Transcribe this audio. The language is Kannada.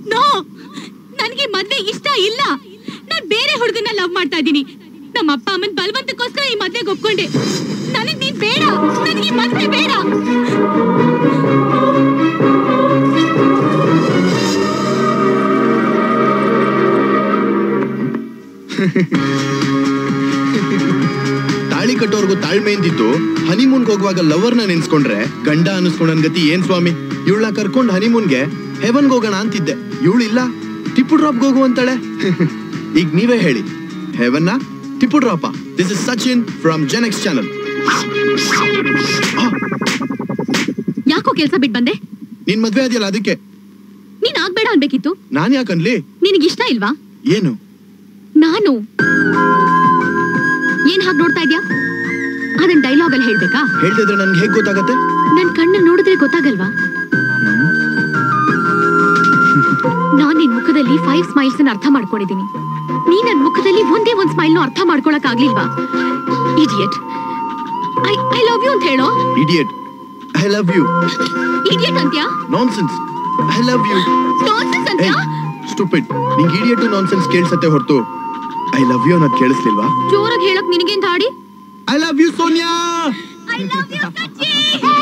ನೋ ನನಗೆ ಮದ್ವೆ ಇಷ್ಟ ಇಲ್ಲ ನಾನ್ ಬೇರೆ ಹುಡುಗನ ಲವ್ ಮಾಡ್ತಾ ಇದ್ದೀನಿ ನಮ್ಮ ಅಪ್ಪ ಅಮ್ಮನ್ ಬಲವಂತಕ್ಕೋಸ್ಕರ ಈ ಮದ್ವೆಗೆ ಒಪ್ಕೊಂಡೆ ನನಗ್ ನೀನ್ ಬೇಡ ನನಗೆ ಈ ಮದ್ವೆ ಬೇಡ ತಾಳಿ ಕಟ್ಟೋರ್ಗು ತಾಳ್ಮೆ ಅಂತಿತ್ತು ಹನಿಮೂನ್ಗೆ ಹೋಗುವಾಗ ಲವರ್ನ ನೆನ್ಸ್ಕೊಂಡ್ರೆ ಗಂಡ ಅನಿಸ್ಕೊಂಡನ್ ಗತಿ ಏನ್ ಸ್ವಾಮಿ ಇವಳ ಕರ್ಕೊಂಡ್ ಹನಿಮೂನ್ಗೆ ಹೆವನ್ಗೆ ಹೋಗೋಣ ಅಂತಿದ್ದೆ ಇವಳಿಲ್ಲ ಟಿಪ್ಪು ಡ್ರಾಪ್ ಹೋಗು ಅಂತಾಳೆ ಈಗ ನೀವೇ ಹೇಳಿ ಹೆವನ್ನ ಟಿಪ್ಪು ಡ್ರಾಪ ದಿಸ್ ಇಸ್ ಸಚಿನ್ ಫ್ರಮ್ ಜೆನೆಕ್ಸ್ ಚಾನಲ್ ಯಾಕೋ ಕೆಲ್ಸ ಬಿಟ್ ಬಂದೆ ನಿನ್ ಮದ್ವೆ ಅದೆಯಲ್ಲ ಅದಕ್ಕೆ ನೀನ್ ಆಗ್ಬೇಡ ಅನ್ಬೇಕಿತ್ತು ನಾನ್ ಯಾಕನ್ಲಿ ನಿನಗ್ ಇಷ್ಟ ಇಲ್ವಾ ಏನು ನಾನು ಏನ್ ಹಾಗೆ ನೋಡ್ತಾ ಇದ್ಯಾ ಅದನ್ ಡೈಲಾಗ್ ಅಲ್ಲಿ ಹೇಳ್ಬೇಕಾ ಹೇಳ್ತಿದ್ರೆ ನನ್ಗೆ ಹೇಗ್ ಗೊತ್ತಾಗತ್ತೆ ನನ್ ಕಣ್ಣಲ್ಲಿ ನೋಡಿದ್ರೆ ಗೊತ್ತಾಗಲ್ವಾ ನಾನ್ ನಿನ್ ಮುಖದಲ್ಲಿ ಫೈವ್ ಸ್ಮೈಲ್ಸ್ ಅರ್ಥ ಮಾಡ್ಕೊಂಡಿದೀನಿ ನೀ ನನ್ ಮುಖದಲ್ಲಿ ಒಂದೇ ಒಂದ್ ಸ್ಮೈಲ್ ಅರ್ಥ ಮಾಡ್ಕೊಳಕ್ ಆಗ್ಲಿಲ್ವಾ idiot I I love you ಅಂತ ಹೇಳೋ idiot I love you idiot ಅಂತ್ಯಾ nonsense I love you nonsense ಅಂತ್ಯಾ ಸ್ಟೂಪಿಡ್ ನಿಂಗೆ ಇಡಿಯಟ್ ನಾನ್ಸೆನ್ಸ್ ಕೇಳಿಸತ್ತೆ ಹೊರತು ಐ ಲವ್ ಯು ಅನ್ನೋದು ಕೇಳಿಸ್ಲಿಲ್ವಾ ಜೋರಾಗಿ ಹೇಳಕ್ ನಿನಗೇನ್ ತಾಡಿ I love you Sonia I love you ಸಚಿ